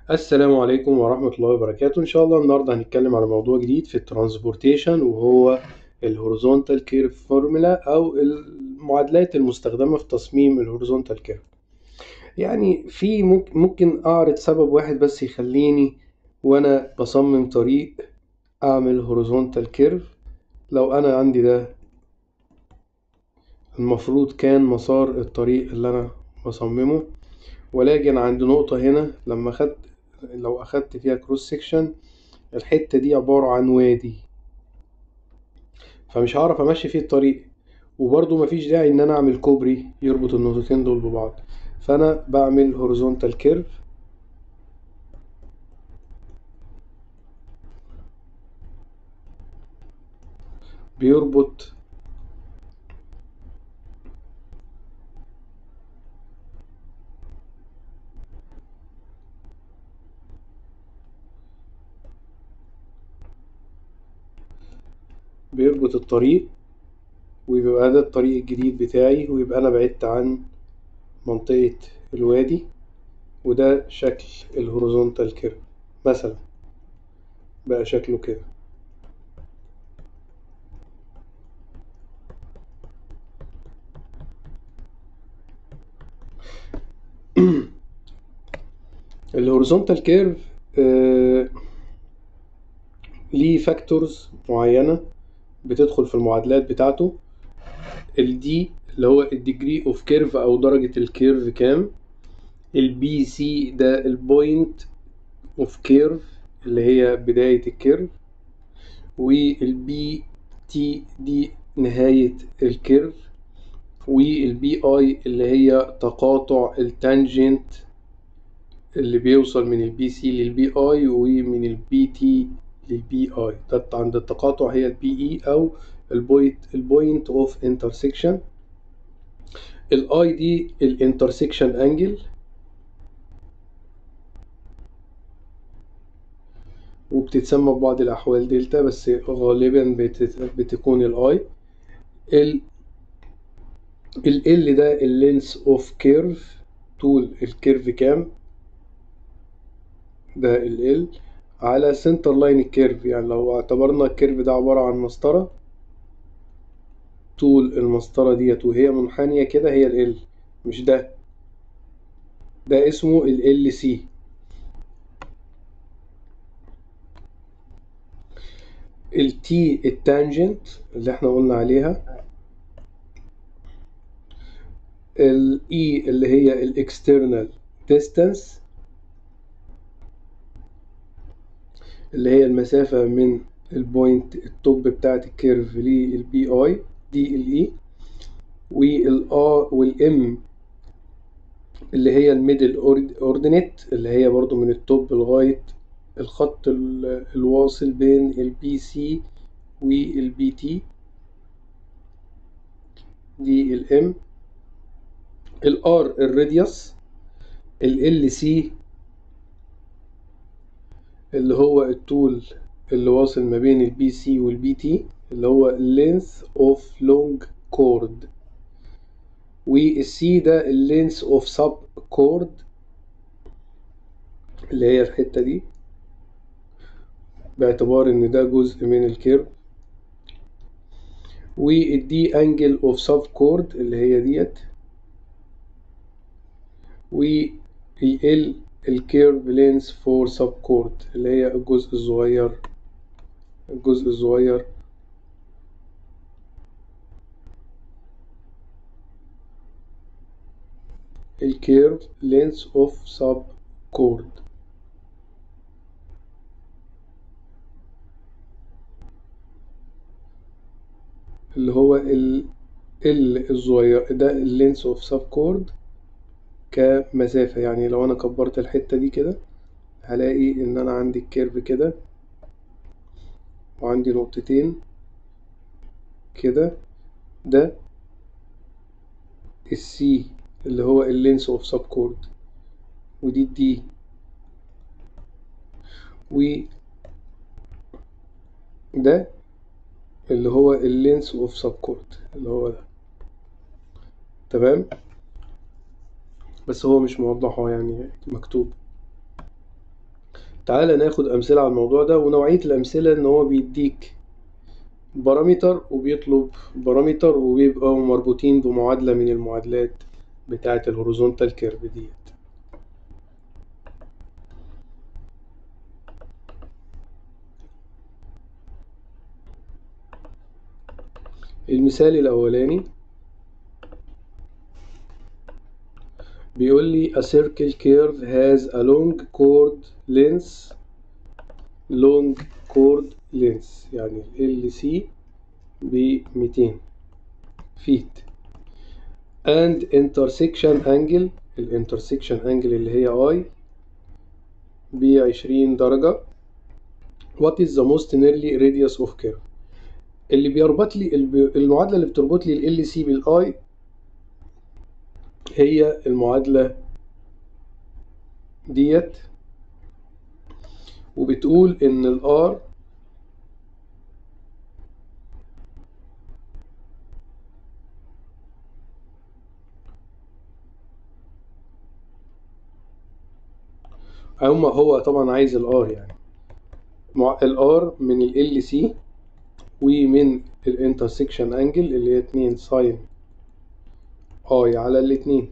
السلام عليكم ورحمة الله وبركاته إن شاء الله النهاردة هنتكلم على موضوع جديد في الترانسبورتيشن وهو الهوريزونتال كيرف فورمولا أو المعادلات المستخدمة في تصميم الهوريزونتال كيرف يعني في ممكن, ممكن أعرض سبب واحد بس يخليني وأنا بصمم طريق أعمل هوريزونتال كيرف لو أنا عندي ده المفروض كان مسار الطريق اللي أنا بصممه ولكن عند نقطة هنا لما خدت لو أخدت فيها كروس سيكشن الحتة دي عبارة عن وادي فمش هعرف أمشي فيه الطريق وبرضه مفيش داعي إن أنا أعمل كوبري يربط النقطتين دول ببعض فأنا بعمل هوريزونتال كيرف بيربط بيربط الطريق ويبقى ده الطريق الجديد بتاعي ويبقى أنا بعدت عن منطقة الوادي وده شكل الهوريزونتال كيرف مثلا بقى شكله كده الهوريزونتال كيرف آه ليه فاكتورز معينة بتدخل في المعادلات بتاعته الدي اللي هو الديجري اوف كيرف او درجة الكيرف كام البي سي ده البوينت اوف كيرف اللي هي بداية الكيرف والبي تي دي نهاية الكيرف والبي اي اللي هي تقاطع التانجنت اللي بيوصل من البي سي للبي اي ومن البي تي للبي اي ده عند التقاطع هي البي اي او البوينت البوينت اوف انترسكشن الاي دي الانترسكشن انجل وبتتسمى ببعض الاحوال دلتا بس غالبا بتكون الاي ال ال ده اللينس اوف كيرف طول الكيرف كام ده ال على سنتر لاين الكيرف يعني لو اعتبرنا الكيرف ده عبارة عن مسطرة طول المسطرة ديت وهي منحنية كده هي ال مش ده ده اسمه ال سي التي التانجنت اللي احنا قلنا عليها الاي اللي هي الاكسترنال ديستانس اللي هي المسافة من البوينت التوب بتاعت الكيرف للبي اي دي الاي والار والام اللي هي الميدل اوردينيت اللي هي برضو من التوب لغاية الخط الواصل بين البي سي والبي تي دي الام الار الراديوس ال سي اللي هو الطول اللي واصل ما بين البي سي والبي تي اللي هو length of long chord والسي ده length of sub chord اللي هي الحتة دي باعتبار ان ده جزء من الكيرف والدي انجل اوف سب كورد اللي هي ديت وال الكيرف لينس فور سب كورد اللي هي الجزء الصغير الجزء الصغير الكيرف لينس اوف سب كورد اللي هو ال ال الصغير ده اللينس اوف سب كورد كمسافة يعني لو أنا كبرت الحتة دي كده هلاقي إن أنا عندي الكيرف كده وعندي نقطتين كده ده السي اللي هو اللينس اوف سب كورد ودي الدي و ده اللي هو اللينس اوف سب كورد اللي هو ده تمام بس هو مش موضحه يعني مكتوب تعالى ناخد أمثلة على الموضوع ده ونوعية الأمثلة إن هو بيديك بارامتر وبيطلب بارامتر وبيبقوا مربوطين بمعادلة من المعادلات بتاعة الهوريزونتال كيرف ديت المثال الأولاني بيقول لي a circle curve has a long chord length long chord length يعني ال LC ب 200 feet and intersection angle ال intersection angle اللي هي I ب 20 درجة what is the most nearly radius of curve اللي بيربط لي المعادلة اللي بتربط لي ال LC بالاي هي المعادلة ديت وبتقول إن الآر هما هو طبعا عايز الآر يعني الآر من ال سي ومن الانترسكشن انجل اللي هي 2 ساين اي على الاتنين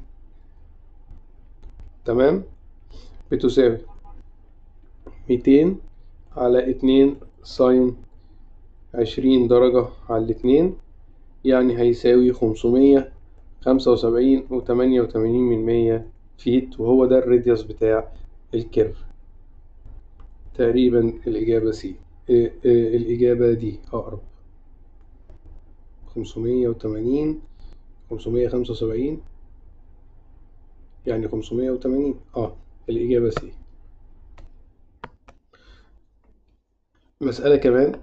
تمام بتساوي ميتين على اتنين ساين عشرين درجة على الاتنين يعني هيساوي خمسمية خمسة وسبعين وتمانية وتمانين من مية فيت وهو ده الراديوس بتاع الكيرف تقريبا الإجابة سي الإجابة دي أقرب خمسمية وتمانين خمسمية خمسة وسبعين يعني خمسمية وتمانين اه الإجابة سي مسألة كمان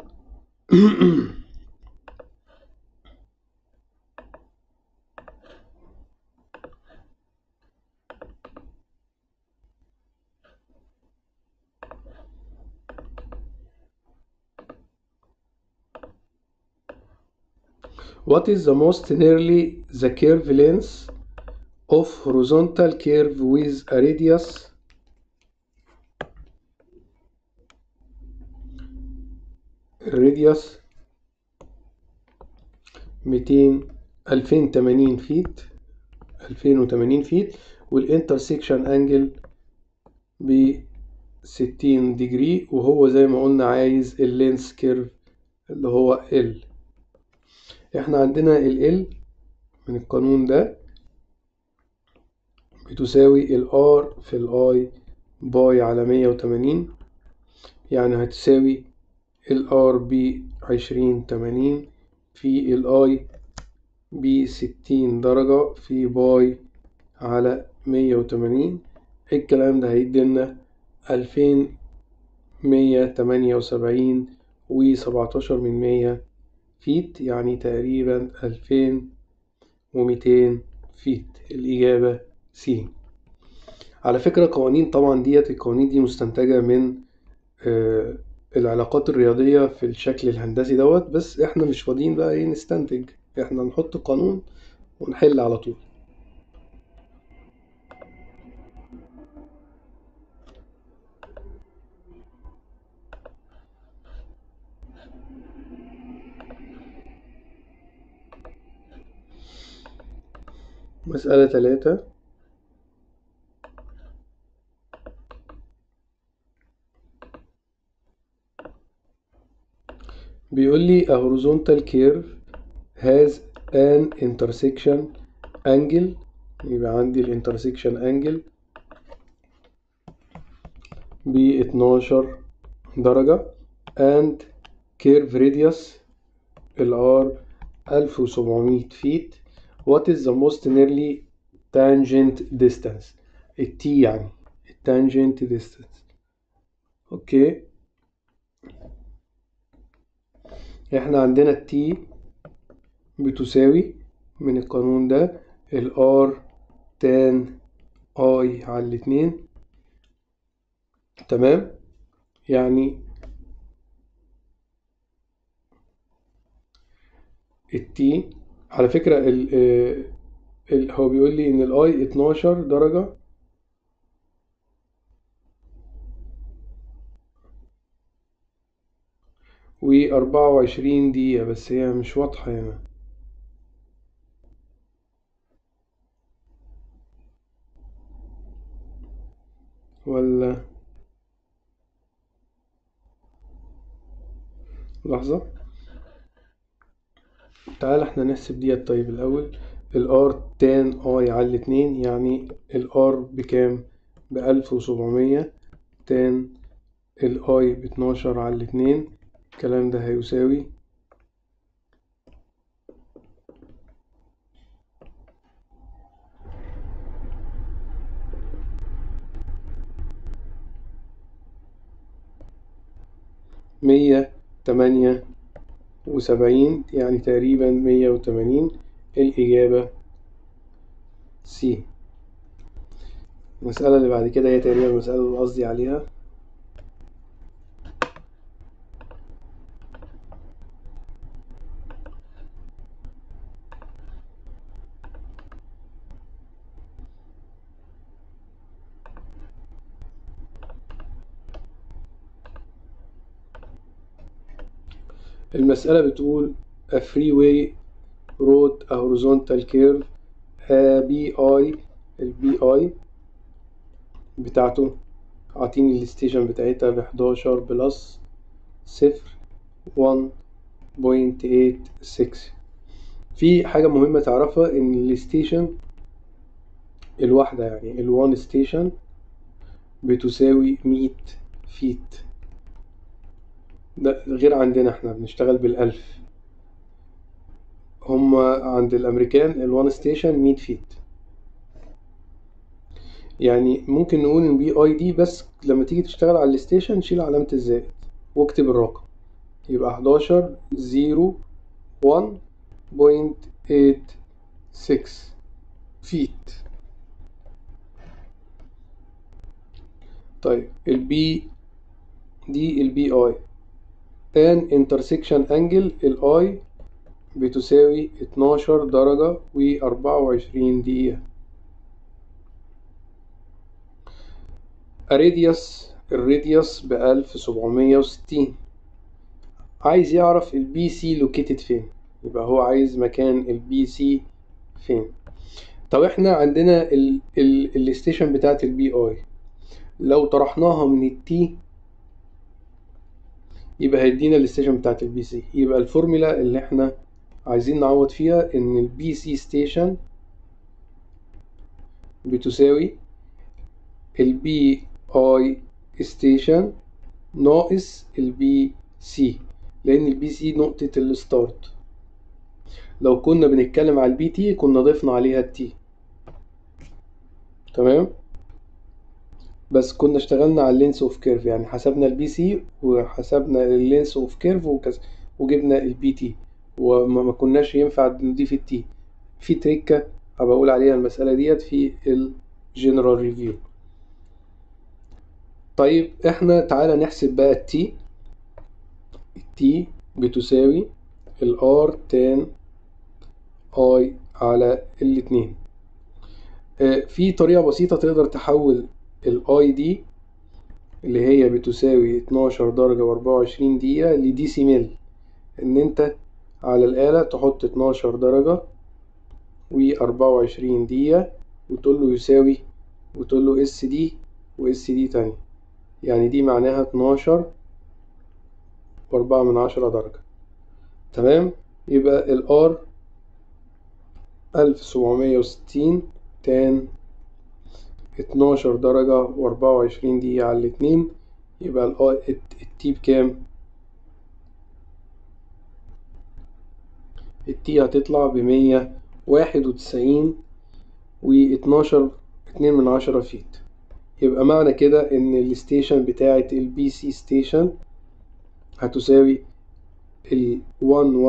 What is the most nearly the curve length of horizontal curve with a radius radius 200 2080 فيت 2080 فيت والانترسكشن انجل ب 60 ديجري وهو زي ما قلنا عايز اللينس كيرف اللي هو ال احنا عندنا ال L من القانون ده بتساوي ال R في ال I باي على مية وتمانين يعني هتساوي ال R ب عشرين تمانين في ال I بستين درجة في باي على مية وتمانين الكلام ده هيدينا ألفين مية تمانية وسبعين وسبعتاشر من مية فيت يعني تقريبا ألفين وميتين فيت الإجابة سي على فكرة قوانين طبعا ديت القوانين دي مستنتجة من آه العلاقات الرياضية في الشكل الهندسي دوت بس احنا مش فاضيين بقى ايه نستنتج احنا نحط قانون ونحل على طول مسألة تلاتة بيقول لي a horizontal curve has an intersection angle يبقى عندي ال intersection angle ب 12 درجة and curve radius ال R 1700 feet what is the most nearly tangent distance الت يعني التانجنت distance اوكي احنا عندنا التي بتساوي من القانون ده الار تان اي على الاتنين تمام يعني التي على فكرة ال ال هو بيقول لي ان الاي 12 درجة وأربعة وعشرين دقيقة بس هي مش واضحة هنا ولا لحظة تعال احنا نحسب ديت طيب الأول الار تان اي على الاتنين يعني الار بكام بألف وسبعمية تان الاي باتناشر على الاتنين الكلام ده هيساوي مية تمانية وسبعين يعني تقريبا مية وتمانين الإجابة سي المسألة اللي بعد كده هي تقريبا المسألة اللي قصدي عليها المسألة بتقول a freeway road a horizontal curve a BI ال BI بتاعته عاطيني الستيشن بتاعتها بحداشر بلس صفر 1.86 في حاجة مهمة تعرفها إن الستيشن الواحدة يعني الوان ستيشن بتساوي مية فيت ده غير عندنا احنا بنشتغل بالألف هما عند الأمريكان الوان ستيشن مية فيت يعني ممكن نقول ان بي اي دي بس لما تيجي تشتغل على الستيشن شيل علامة الزائد واكتب الرقم يبقى حداشر زيرو وان بوينت ايت سكس فيت طيب البي دي البي اي ان انترسكشن انجل الاي بتساوي اتناشر درجة وأربعة وعشرين دقيقة الراديوس الراديوس بألف سبعمية وستين عايز يعرف البي سي لوكيتد فين يبقى هو عايز مكان البي سي فين طب احنا عندنا ال ال الستيشن بتاعت البي اي لو طرحناها من التي يبقى هيدينا الستيشن بتاعت البي سي يبقى الفورمولا اللي احنا عايزين نعوض فيها ان البي سي ستيشن بتساوي البي اي ستيشن ناقص البي سي لان البي سي نقطة الستارت لو كنا بنتكلم على البي تي كنا ضفنا عليها التي تمام بس كنا اشتغلنا على اللينس اوف كيرف يعني حسبنا البي سي وحسبنا اللينس اوف كيرف وكذا وجبنا البي تي وما ما كناش ينفع نضيف التي في تريكة هبقى اقول عليها المسألة ديت في الجنرال ريفيو طيب احنا تعالى نحسب بقى التي التي بتساوي الار تان اي على الاتنين اه في طريقة بسيطة تقدر تحول الاي دي اللي هي بتساوي 12 درجة وأربعة وعشرين دقيقة لديسيميل إن أنت على الآلة تحط 12 درجة وأربعة وعشرين دقيقة وتقول له يساوي وتقول له اس دي واس دي تاني يعني دي معناها 12 وأربعة من عشرة درجة تمام يبقى الار ألف سبعمية وستين تان اتناشر درجة وأربعة وعشرين دقيقة على الاتنين يبقى ال التي بكام؟ التي هتطلع بمية واحد وتسعين واتناشر اتنين من عشرة فيت يبقى معنى كده إن الستيشن بتاعة البي سي ستيشن هتساوي ال 1101.86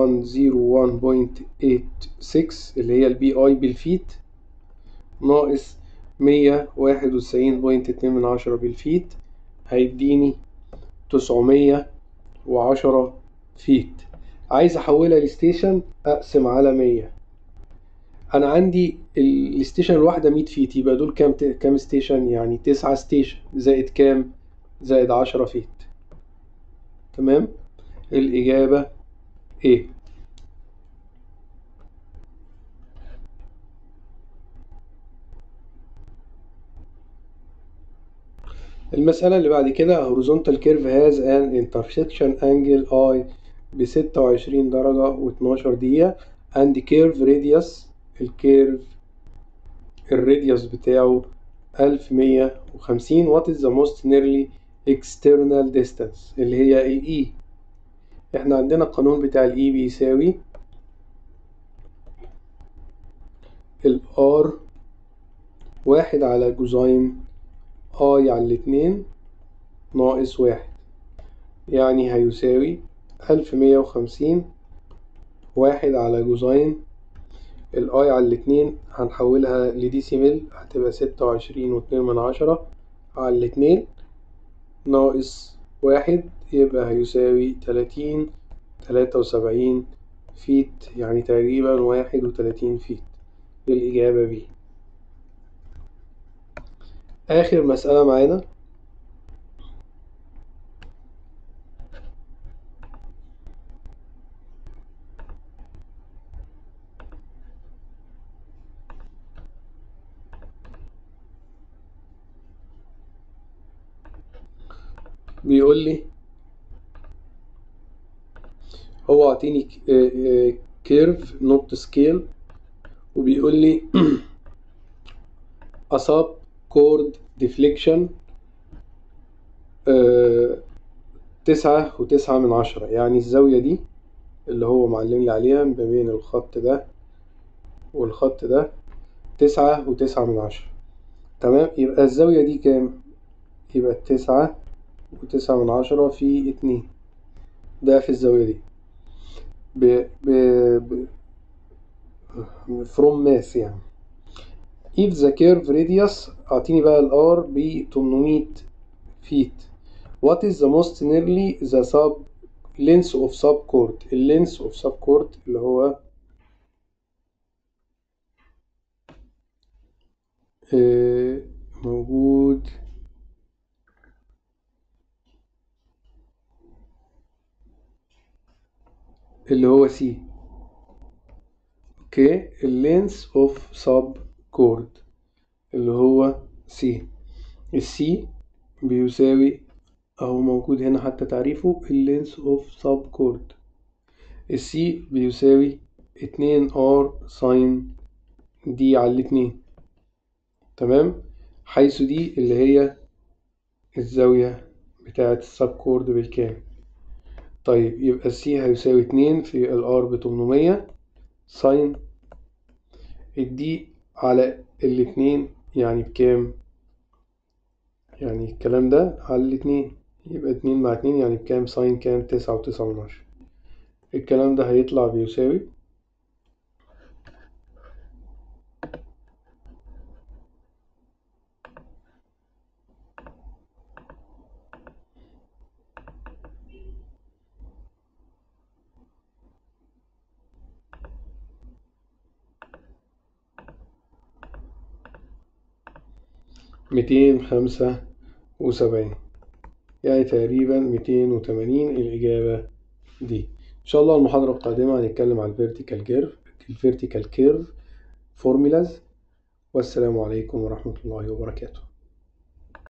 اللي هي البي اي بالفيت ناقص مية واحد وتسعين بوينت اتنين من عشرة بالفيت هيديني تسعمية وعشرة فيت عايز احولها لستيشن اقسم على مية انا عندي الستيشن الواحدة مية فيت يبقى دول كام كام ستيشن يعني تسعة ستيشن زائد كام زائد عشرة فيت تمام الإجابة إيه المسألة اللي بعد كده horizontal curve has an intersection angle I بستة وعشرين درجة واتناشر دقيقة and curve radius الكيرف الراديوس بتاعه ألف مية وخمسين what is the most nearly external distance اللي هي ال E احنا عندنا القانون بتاع ال E بيساوي ال R واحد على جوزين I على الاتنين ناقص واحد يعني هيساوي ألف مية وخمسين واحد على جوزين الاي على الاتنين هنحولها لديسيمل هتبقى ستة وعشرين واتنين من عشرة على الاتنين ناقص واحد يبقى هيساوي تلاتين تلاتة وسبعين فيت يعني تقريبا واحد وتلاتين فيت الإجابة بي آخر مسألة معانا بيقول لي هو عطيني كيرف نوت سكيل وبيقول لي أصاب كورد ديفليكشن تسعة وتسعة من عشرة يعني الزاوية دي اللي هو معلم لي عليها ما بين الخط ده والخط ده تسعة وتسعة من عشرة تمام يبقى الزاوية دي كام؟ يبقى تسعة وتسعة من عشرة في اتنين ده في الزاوية دي ب ب ب from mass يعني if the curve radius أعطيني بقى ال R ب 800 feet what is the most nearly the sub length of subchord ال length of subchord اللي هو آه موجود اللي هو سي اوكي اللينس اوف سب كورد اللي هو سي السي بيساوي اهو موجود هنا حتى تعريفه اللينس اوف سب كورد السي بيساوي اتنين ار ساين دي على الاتنين تمام حيث دي اللي هي الزاوية بتاعة السب كورد بالكامل طيب يبقى السي هيساوي اتنين في الار بتمنمية ساين الدي على الاتنين يعني بكام يعني الكلام ده على الاتنين يبقى اتنين مع اتنين يعني بكام ساين كام تسعة وتسعة من عشرة الكلام ده هيطلع بيساوي ميتين خمسة وسبعين يعني تقريبا ميتين وتمانين الإجابة دي إن شاء الله المحاضرة القادمة هنتكلم عن الفيرتيكال كيرف الفيرتيكال كيرف فورمولاز والسلام عليكم ورحمة الله وبركاته